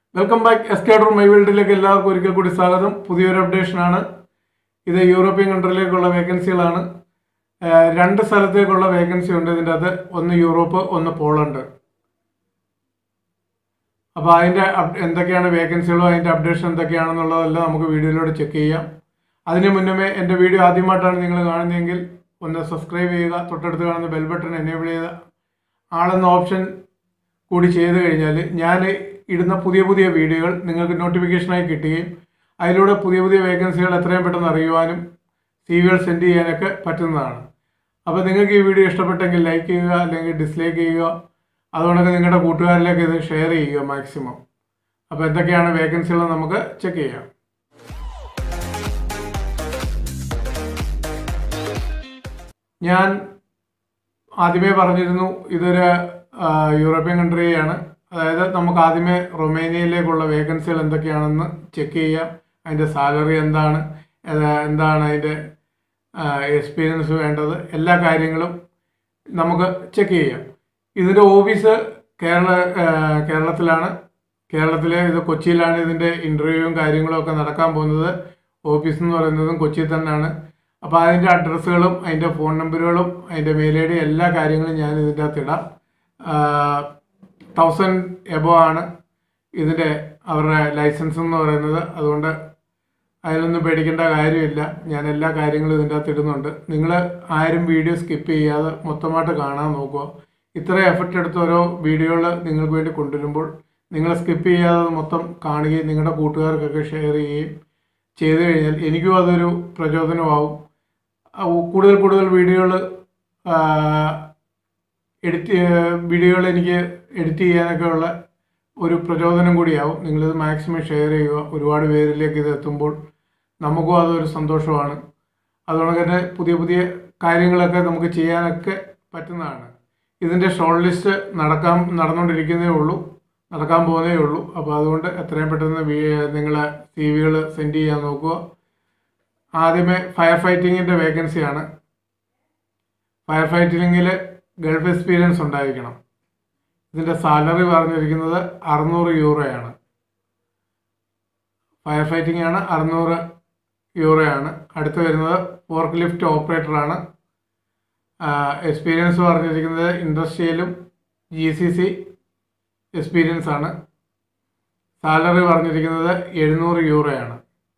welcome back എസ്കേഡർ my വേൾഡിലേക്ക് എല്ലാവർക്കും ഒരിക്കൽ കൂടി സ്വാഗതം പുതിയൊരു അപ്ഡേഷനാണ് ഇത് യൂറോപ്യൻ കൺട്രിയിലേക്കുള്ള വേക്കൻസികളാണ് ഏഹ് രണ്ട് സ്ഥലത്തേക്കുള്ള വേക്കൻസി ഉണ്ട് ഇതിൻ്റെ അകത്ത് ഒന്ന് യൂറോപ്പ് ഒന്ന് പോളണ്ട് അപ്പോൾ അതിൻ്റെ അപ് എന്തൊക്കെയാണ് വേക്കൻസികളോ അതിൻ്റെ അപ്ഡേഷൻ എന്തൊക്കെയാണെന്നുള്ളതെല്ലാം നമുക്ക് വീഡിയോയിലൂടെ ചെക്ക് ചെയ്യാം അതിന് മുന്നമേ എൻ്റെ വീഡിയോ ആദ്യമായിട്ടാണ് നിങ്ങൾ കാണുന്നതെങ്കിൽ ഒന്ന് സബ്സ്ക്രൈബ് ചെയ്യുക തൊട്ടടുത്ത് കാണുന്ന ബെൽ ബട്ടൺ എനേബിൾ ചെയ്ത ആളെന്ന ഓപ്ഷൻ കൂടി ചെയ്ത് കഴിഞ്ഞാൽ ഞാൻ ഇടുന്ന പുതിയ പുതിയ വീഡിയോകൾ നിങ്ങൾക്ക് നോട്ടിഫിക്കേഷനായി കിട്ടുകയും അതിലൂടെ പുതിയ പുതിയ വേക്കൻസികൾ എത്രയും പെട്ടെന്ന് അറിയുവാനും സി വികൾ സെൻഡ് ചെയ്യാനൊക്കെ പറ്റുന്നതാണ് അപ്പോൾ നിങ്ങൾക്ക് ഈ വീഡിയോ ഇഷ്ടപ്പെട്ടെങ്കിൽ ലൈക്ക് ചെയ്യുക അല്ലെങ്കിൽ ഡിസ്ലൈക്ക് ചെയ്യുക അതുകൊണ്ടൊക്കെ നിങ്ങളുടെ കൂട്ടുകാരിലേക്ക് ഇത് ഷെയർ ചെയ്യുക മാക്സിമം അപ്പോൾ എന്തൊക്കെയാണ് വേക്കൻസികൾ നമുക്ക് ചെക്ക് ചെയ്യാം ഞാൻ ആദ്യമേ പറഞ്ഞിരുന്നു ഇതൊരു ആ, യൂറോപ്യൻ കൺട്രിയാണ് അതായത് നമുക്ക് ആദ്യമേ റൊമേനിയയിലേക്കുള്ള വേക്കൻസികൾ എന്തൊക്കെയാണെന്ന് ചെക്ക് ചെയ്യാം അതിൻ്റെ സാലറി എന്താണ് ഏത് എന്താണ് അതിൻ്റെ എക്സ്പീരിയൻസ് വേണ്ടത് എല്ലാ കാര്യങ്ങളും നമുക്ക് ചെക്ക് ചെയ്യാം ഇതിൻ്റെ ഓഫീസ് കേരള ആ, കേരളത്തിലാണ് കേരളത്തിലെ ഇത് കൊച്ചിയിലാണ് ഇതിൻ്റെ ഇൻ്റർവ്യൂവും കാര്യങ്ങളും ഒക്കെ നടക്കാൻ പോകുന്നത് ഓഫീസ് എന്ന് പറയുന്നതും കൊച്ചിയിൽ തന്നെയാണ് അപ്പോൾ അതിൻ്റെ അഡ്രസ്സുകളും അതിൻ്റെ ഫോൺ നമ്പറുകളും അതിൻ്റെ മെയിൽ ഐ ഡി എല്ലാ കാര്യങ്ങളും ഞാൻ ഇതിൻ്റെ അകത്ത് ഇടാം തൗസൻഡ് എബോ ആണ് ഇതിൻ്റെ അവരുടെ ലൈസൻസ് എന്ന് പറയുന്നത് അതുകൊണ്ട് അതിലൊന്നും പേടിക്കേണ്ട കാര്യമില്ല ഞാൻ എല്ലാ കാര്യങ്ങളും ഇതിൻ്റെ അകത്ത് ഇടുന്നുണ്ട് നിങ്ങൾ ആരും വീഡിയോ സ്കിപ്പ് ചെയ്യാതെ മൊത്തമായിട്ട് കാണാൻ നോക്കുക ഇത്ര എഫർട്ട് എടുത്ത് ഓരോ വീഡിയോകൾ നിങ്ങൾക്ക് വേണ്ടി കൊണ്ടുവരുമ്പോൾ നിങ്ങൾ സ്കിപ്പ് ചെയ്യാതെ മൊത്തം കാണുകയും നിങ്ങളുടെ കൂട്ടുകാർക്കൊക്കെ ഷെയർ ചെയ്യുകയും ചെയ്തു കഴിഞ്ഞാൽ എനിക്കും അതൊരു പ്രചോദനമാവും ആ, കൂടുതൽ കൂടുതൽ വീഡിയോകൾ എഡിറ്റ് വീഡിയോകൾ എനിക്ക് എഡിറ്റ് ചെയ്യാനൊക്കെ ഉള്ള ഒരു പ്രചോദനം കൂടിയാവും നിങ്ങളിത് മാക്സിമം ഷെയർ ചെയ്യുക ഒരുപാട് പേരിലേക്ക് ഇത് എത്തുമ്പോൾ നമുക്കും അതൊരു സന്തോഷമാണ് അതുകൊണ്ട് തന്നെ പുതിയ പുതിയ കാര്യങ്ങളൊക്കെ നമുക്ക് ചെയ്യാനൊക്കെ പറ്റുന്നതാണ് ഇതിൻ്റെ ഷോർട്ട് ലിസ്റ്റ് നടക്കാൻ നടന്നുകൊണ്ടിരിക്കുന്നേ ഉള്ളൂ നടക്കാൻ പോകുന്നേ ഉള്ളൂ അപ്പോൾ അതുകൊണ്ട് എത്രയും പെട്ടെന്ന് നിങ്ങൾ സി വികൾ സെൻഡ് ചെയ്യാൻ നോക്കുക ആദ്യമേ ഫയർ ഫൈറ്റിങ്ങിൻ്റെ വേക്കൻസിയാണ് ഫയർ ഫൈറ്റിങ്ങിൽ ഗൾഫ് എക്സ്പീരിയൻസ് ഉണ്ടായിരിക്കണം ഇതിൻ്റെ സാലറി പറഞ്ഞിരിക്കുന്നത് അറുന്നൂറ് യൂറോയാണ് ഫയർ ഫൈറ്റിംഗ് ആണ് അറുന്നൂറ് യൂറോയാണ് അടുത്ത് വരുന്നത് ഫോർക്ക് ലിഫ്റ്റ് ഓപ്പറേറ്ററാണ് എക്സ്പീരിയൻസ് പറഞ്ഞിരിക്കുന്നത് ഇൻഡസ്ട്രിയലും ജി സി സി എക്സ്പീരിയൻസ് ആണ് സാലറി പറഞ്ഞിരിക്കുന്നത് എഴുന്നൂറ് യൂറോയാണ്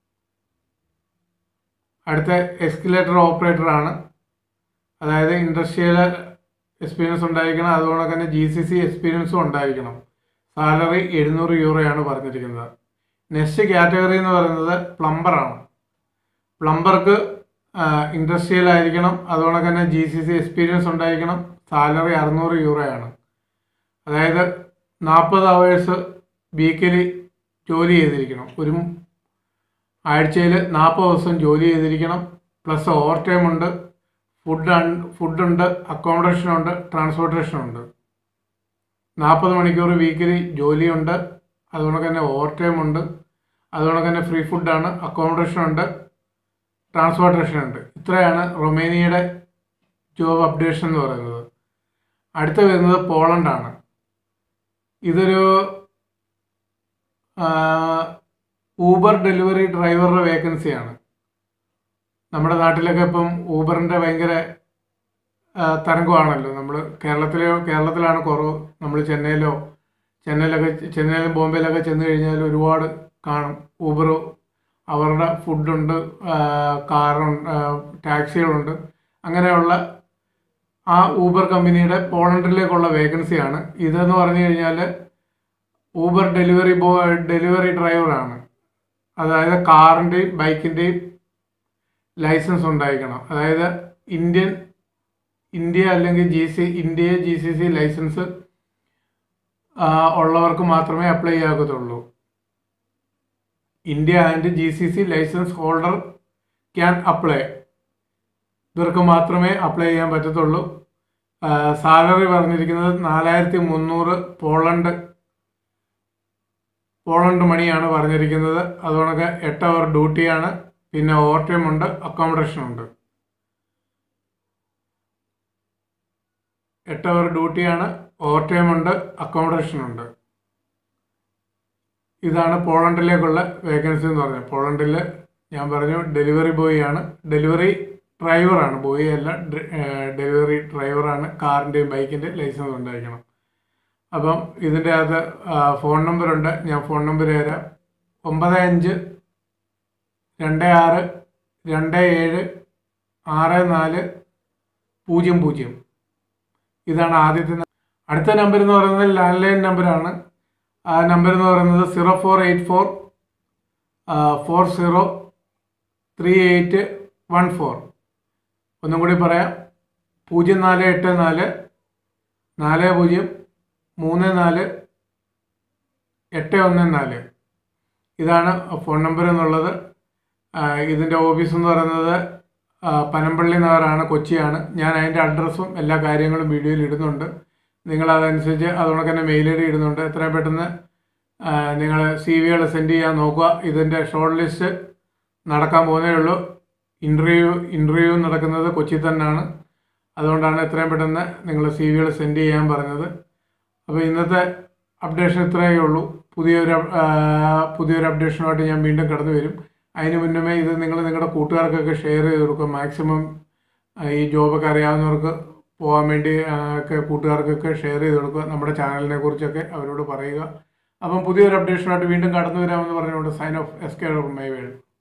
അടുത്ത എക്സ്കലേറ്റർ ഓപ്പറേറ്ററാണ് അതായത് ഇൻഡസ്ട്രിയൽ എക്സ്പീരിയൻസ് ഉണ്ടായിരിക്കണം അതുകൊണ്ട് തന്നെ ജി സി സി എക്സ്പീരിയൻസും ഉണ്ടായിരിക്കണം സാലറി എഴുന്നൂറ് യൂറോയാണ് പറഞ്ഞിരിക്കുന്നത് നെക്സ്റ്റ് കാറ്റഗറി എന്ന് പറയുന്നത് പ്ലംബറാണ് പ്ലംബർക്ക് ഇൻഡസ്ട്രിയൽ ആയിരിക്കണം അതുകൊണ്ട് തന്നെ ജി സി സി എക്സ്പീരിയൻസ് ഉണ്ടായിരിക്കണം സാലറി അറുന്നൂറ് യൂറോയാണ് അതായത് നാൽപ്പത് അവേഴ്സ് വീക്കിലി ജോലി ചെയ്തിരിക്കണം ഒരു ആഴ്ചയിൽ നാൽപ്പത് ദിവസം ജോലി ചെയ്തിരിക്കണം പ്ലസ് ഓവർ ടൈം ഉണ്ട് ഫുഡ് ഫുഡുണ്ട് അക്കോമഡേഷൻ ഉണ്ട് ട്രാൻസ്പോർട്ടേഷൻ ഉണ്ട് നാൽപ്പത് മണിക്കൂർ വീക്കിലി ജോലിയുണ്ട് അതുകൊണ്ട് തന്നെ ഓവർ ടൈം ഉണ്ട് അതുകൊണ്ട് തന്നെ ഫ്രീ ഫുഡാണ് അക്കോമഡേഷൻ ഉണ്ട് ട്രാൻസ്പോർട്ടേഷൻ ഉണ്ട് ഇത്രയാണ് റൊമേനിയയുടെ ജോബ് അപ്ഡേഷൻ എന്ന് പറയുന്നത് അടുത്ത വരുന്നത് പോളണ്ടാണ് ഇതൊരു ഊബർ ഡെലിവറി ഡ്രൈവറുടെ വേക്കൻസിയാണ് നമ്മുടെ നാട്ടിലൊക്കെ ഇപ്പം ഊബറിൻ്റെ ഭയങ്കര ആ, തരംഗമാണല്ലോ നമ്മൾ കേരളത്തിലെ കേരളത്തിലാണ് കുറവ് നമ്മൾ ചെന്നൈയിലോ ചെന്നൈയിലൊക്കെ ചെന്നൈയിലും ബോംബെയിലൊക്കെ ചെന്ന് കഴിഞ്ഞാൽ ഒരുപാട് കാണും ഊബർ അവരുടെ ഫുഡുണ്ട് കാറുണ്ട് ടാക്സികളുണ്ട് അങ്ങനെയുള്ള ആ ഊബർ കമ്പനിയുടെ പോളണ്ടിലേക്കുള്ള വേക്കൻസിയാണ് ഇതെന്ന് പറഞ്ഞു കഴിഞ്ഞാൽ ഊബർ ഡെലിവറി ബോ ഡെലിവറി ഡ്രൈവറാണ് അതായത് കാറിൻ്റെയും ബൈക്കിൻ്റെയും ലൈസൻസ് ഉണ്ടായിരിക്കണം അതായത് ഇന്ത്യൻ ഇന്ത്യ അല്ലെങ്കിൽ G C India G C C licence ആ, ഉള്ളവർക്ക് മാത്രമേ അപ്ലൈ ചെയ്യാകത്തുള്ളൂ India and G C C licence holder can apply ഇവർക്ക് മാത്രമേ അപ്ലൈ ചെയ്യാൻ പറ്റത്തുള്ളൂ സാലറി പറഞ്ഞിരിക്കുന്നത് നാലായിരത്തി മുന്നൂറ് പോളണ്ട് പോളണ്ട് മണിയാണ് പറഞ്ഞിരിക്കുന്നത് അതുകൊണ്ടൊക്കെ എട്ട് അവർ ഡ്യൂട്ടിയാണ് പിന്നെ ഓവർ ടൈം ഉണ്ട് അക്കോമഡേഷൻ ഉണ്ട് എട്ട് അവർ ഡ്യൂട്ടിയാണ് ഓവർ ടൈം ഉണ്ട് അക്കോമഡേഷൻ ഉണ്ട് ഇതാണ് പോളണ്ടിലേക്കുള്ള വേക്കൻസി എന്ന് പറഞ്ഞത് പോളണ്ടിൽ ഞാൻ പറഞ്ഞു ഡെലിവറി ബോയ് ആണ് ഡെലിവറി ഡ്രൈവറാണ് ബോയ് അല്ല ഡ്ര- ഏഹ് ഡെലിവറി ഡ്രൈവറാണ് കാറിൻ്റെയും ബൈക്കിൻ്റെയും ലൈസൻസ് ഉണ്ടായിരിക്കണം അപ്പം ഇതിൻ്റെ അകത്ത് ആ, ഫോൺ നമ്പറുണ്ട് ഞാൻ ഫോൺ നമ്പർ തരാം ഒമ്പത് അഞ്ച് രണ്ട് ആറ് രണ്ട് ഏഴ് ആറ് നാല് പൂജ്യം പൂജ്യം ഇതാണ് ആദ്യത്തെ ന- അടുത്ത നമ്പർ എന്ന് പറയുന്നത് ലാൻഡ് ലൈൻ നമ്പറാണ് ആ നമ്പർ എന്ന് പറയുന്നത് zero four eight four four zero three eight one four ഒന്നും കൂടി പറയാം പൂജ്യം നാല് എട്ട് നാല് നാല് പൂജ്യം മൂന്ന് നാല് എട്ട് ഒന്ന് നാല് ഇതാണ് ഫോൺ നമ്പർ എന്നുള്ളത് ആ, ഇതിൻ്റെ ഓഫീസ് എന്ന് പറയുന്നത് ആ, പനമ്പള്ളി നഗറാണ് കൊച്ചിയാണ് ഞാൻ അതിൻ്റെ അഡ്രസ്സും എല്ലാ കാര്യങ്ങളും വീഡിയോയിൽ ഇടുന്നുണ്ട് നിങ്ങൾ അതനുസരിച്ച് അതുകൊണ്ട് തന്നെ മെയിൽ ഐ ഡി ഇടുന്നുണ്ട് എത്രയും പെട്ടെന്ന് നിങ്ങൾ സി വികൾ സെൻഡ് ചെയ്യാൻ നോക്കുക ഇതിൻ്റെ ഷോർട്ട് ലിസ്റ്റ് നടക്കാൻ പോകുന്നേ ഉള്ളൂ ഇൻ്റർവ്യൂ ഇൻ്റർവ്യൂ നടക്കുന്നത് കൊച്ചി തന്നെയാണ് അതുകൊണ്ടാണ് എത്രയും പെട്ടെന്ന് നിങ്ങൾ സി വികൾ സെൻഡ് ചെയ്യാൻ പറഞ്ഞത് അപ്പോൾ ഇന്നത്തെ അപ്ഡേഷൻ ഇത്രയേ ഉള്ളൂ പുതിയൊരു അപ്- ആ, പുതിയൊരു അപ്ഡേഷനുമായിട്ട് ഞാൻ വീണ്ടും കടന്നു വരും അതിന് മുന്നമേ ഇത് നിങ്ങൾ നിങ്ങളുടെ കൂട്ടുകാർക്കൊക്കെ ഷെയർ ചെയ്ത് കൊടുക്കുക മാക്സിമം ഈ ജോബൊക്കെ അറിയാവുന്നവർക്ക് പോകാൻ വേണ്ടി ആ, ഒക്കെ കൂട്ടുകാർക്കൊക്കെ ഷെയർ ചെയ്ത് കൊടുക്കുക നമ്മുടെ ചാനലിനെ കുറിച്ചൊക്കെ അവരോട് പറയുക അപ്പം പുതിയൊരു അപ്ഡേഷനായിട്ട് വീണ്ടും കടന്നു വരാമെന്ന് പറഞ്ഞുകൊണ്ട് sign off S K my world